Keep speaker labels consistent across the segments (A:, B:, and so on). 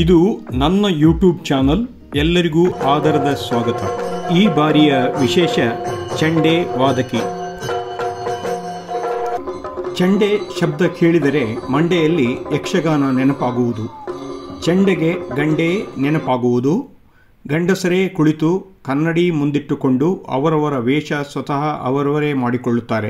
A: ಇದು ನನ್ನ YouTube channel ಎಲ್ಲರಿಗೂ ಆದರದ ಸ್ವಾಗತ ಈ ಬಾರಿಯ ವಿಶೇಷ ಚಂಡೆ ವಾದಕಿ ಚಂಡೆ ಶಬ್ದ ಕೇಳಿದರೆ ಮಂಡೆಯಲ್ಲಿ ಯಕ್ಷಗಾನ ನೆನಪಾಗುವುದು ಚೆಂಡೆಗೆ ಗಂಡೆ ನೆನಪಾಗುವುದು ಗಂಡಸರೇ ಕುಳಿತು ಕನ್ನಡಿ ಮುಂದಿಟ್ಟುಕೊಂಡು ಅವರವರ ವೇಷ ಸ್ವತಃ ಅವರವರೇ ಮಾಡಿಕೊಳ್ಳುತ್ತಾರೆ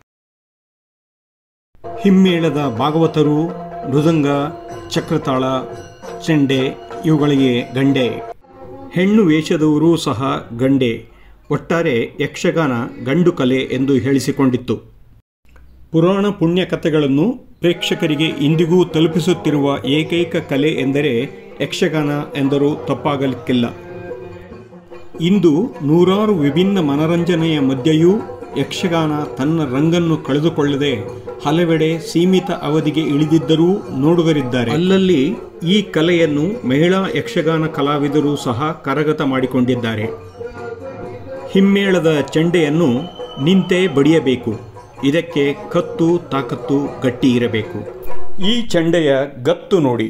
A: ಹಿಮ್ಮೇಳದ ಭಾಗವತರು ಮೃದಂಗ ಚಕ್ರತಾಳ ಚೆಂಡೆ ಇವುಗಳಿಗೆ ಗಂಡೆ ಹೆಣ್ಣು ವೇಷದವರೂ ಸಹ ಗಂಡೆ ಒಟ್ಟಾರೆ ಯಕ್ಷಗಾನ ಗಂಡು ಕಲೆ ಎಂದು ಹೇಳಿಸಿಕೊಂಡಿತ್ತು ಪುರಾಣ ಪುಣ್ಯ ಕಥೆಗಳನ್ನು ಪ್ರೇಕ್ಷಕರಿಗೆ ಇಂದಿಗೂ ತಲುಪಿಸುತ್ತಿರುವ ಏಕೈಕ ಕಲೆ ಎಂದರೆ ಯಕ್ಷಗಾನ ಎಂದರೂ ತಪ್ಪಾಗಲಿಕ್ಕಿಲ್ಲ ಇಂದು ನೂರಾರು ವಿಭಿನ್ನ ಮನರಂಜನೆಯ ಮಧ್ಯೆಯೂ ಯಕ್ಷಗಾನ ತನ್ನ ರಂಗನ್ನು ಕಳೆದುಕೊಳ್ಳದೆ ಹಲವೆಡೆ ಸೀಮಿತ ಅವಧಿಗೆ ಇಳಿದಿದ್ದರೂ ನೋಡುಗರಿದ್ದಾರೆ ಅಲ್ಲಲ್ಲಿ ಈ ಕಲೆಯನ್ನು ಮಹಿಳಾ ಯಕ್ಷಗಾನ ಕಲಾವಿದರು ಸಹ ಕರಗತ ಮಾಡಿಕೊಂಡಿದ್ದಾರೆ ಹಿಮ್ಮೇಳದ ಚೆಂಡೆಯನ್ನು ನಿಂತೇ ಬಡಿಯಬೇಕು ಇದಕ್ಕೆ ಕತ್ತು ತಾಕತ್ತು ಗಟ್ಟಿ ಇರಬೇಕು ಈ ಚೆಂಡೆಯ ಗತ್ತು ನೋಡಿ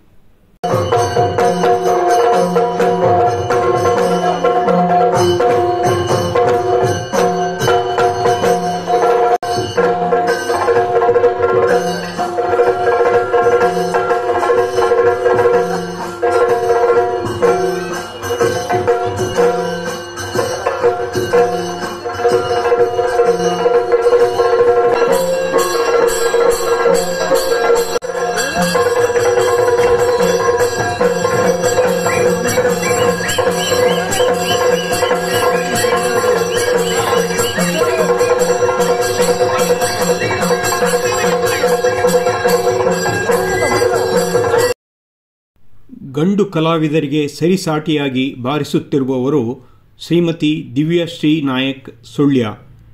A: ಗಂಡು ಕಲಾವಿದರಿಗೆ ಸರಿಸಾಟಿಯಾಗಿ ಬಾರಿಸುತ್ತಿರುವವರು ಶ್ರೀಮತಿ ದಿವ್ಯಶ್ರೀ ನಾಯಕ್ ಸುಳ್ಯ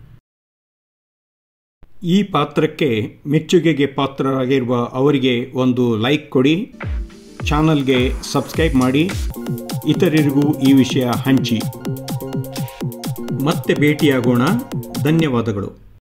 A: ಈ ಪಾತ್ರಕ್ಕೆ ಮೆಚ್ಚುಗೆಗೆ ಪಾತ್ರರಾಗಿರುವ ಅವರಿಗೆ ಒಂದು ಲೈಕ್ ಕೊಡಿ ಚಾನಲ್ಗೆ ಸಬ್ಸ್ಕ್ರೈಬ್ ಮಾಡಿ ಇತರರಿಗೂ ಈ ವಿಷಯ ಹಂಚಿ ಮತ್ತೆ ಭೇಟಿಯಾಗೋಣ ಧನ್ಯವಾದಗಳು